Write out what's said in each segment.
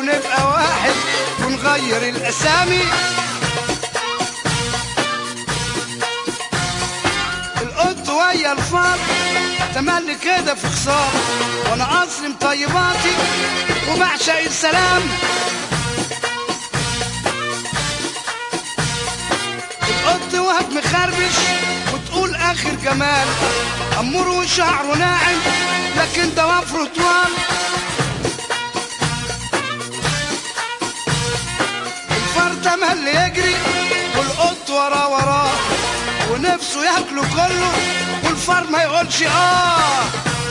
نبقى واحد ونغير الاسامي القط ويا الفار تملي كده في خسارة وانا اصلي مطيباتي وبعشق السلام القط وهب مخربش وتقول اخر جمال امور وشعره ناعم لكن ضوافره طوال الفار تملي يجري والقط وراه وراه ونفسه ياكله كله والفار ما يقولش اه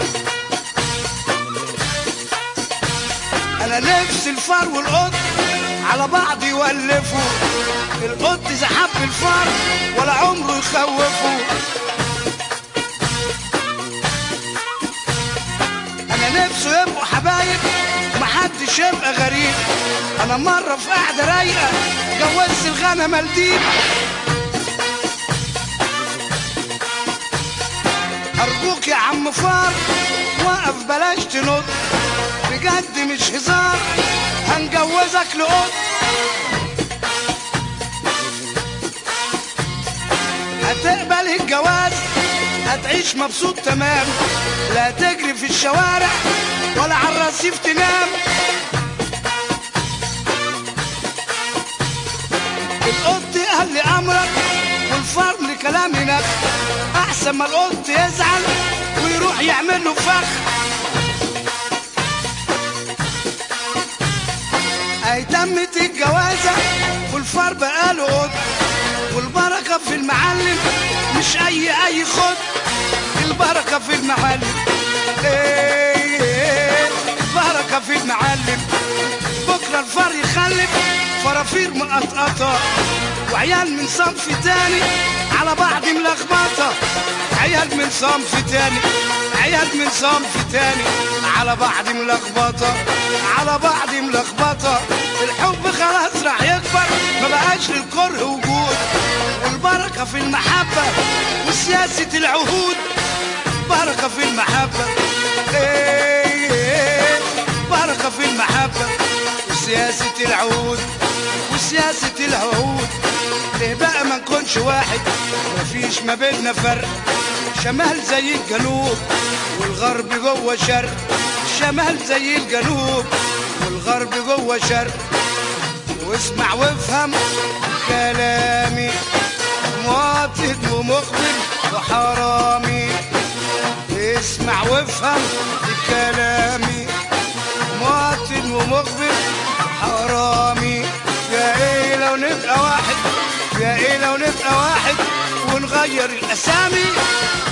انا نفسي الفار والقط على بعض يولفوا القط اذا حب الفار ولا عمره يخوفه انا نفسه يبقوا حبايب محدش يبقى غريب انا مره في قعده رايقه جوزت الغنم الديب ارجوك يا عم فار وقف بلاش تنط بجد مش هزار هنجوزك لقط هتقبل الجواز هتعيش مبسوط تمام لا تجري في الشوارع ولا على الرصيف تنام القط قال لي امرك والفار لكلامي نخ احسن ما القط يزعل ويروح يعمل له فخ اي تمت الجوازه والفار بقاله قط والبركه في المعلم مش اي اي خد البركه في المعلم ايه إيه، البركه في المعلم بكره الفار يخلف فرافير مقطقطه وعيال من صنف تاني على بعض ملخبطه عيال من صنف تاني عيال من صنف تاني على بعض ملخبطه على بعض ملخبطه الحب خلاص راح يكبر ما بقاش للكره وجود والبركه في المحبه وسياسه العهود بركه في المحبه إيه إيه، بركه في المحبه وسياسه العهود وسياسه العهود ليه بقى ما نكونش واحد مفيش ما بيننا فرق شمال زي الجنوب والغرب جوه شرق شمال زي الجنوب والغرب جوه شرق واسمع وافهم كلامي مواطن ومخبر وحرامي اسمع وافهم كلامي مواطن ومخبر حرامي يا ايه لو نبقى واحد يا ايه لو نبقى واحد ونغير الاسامي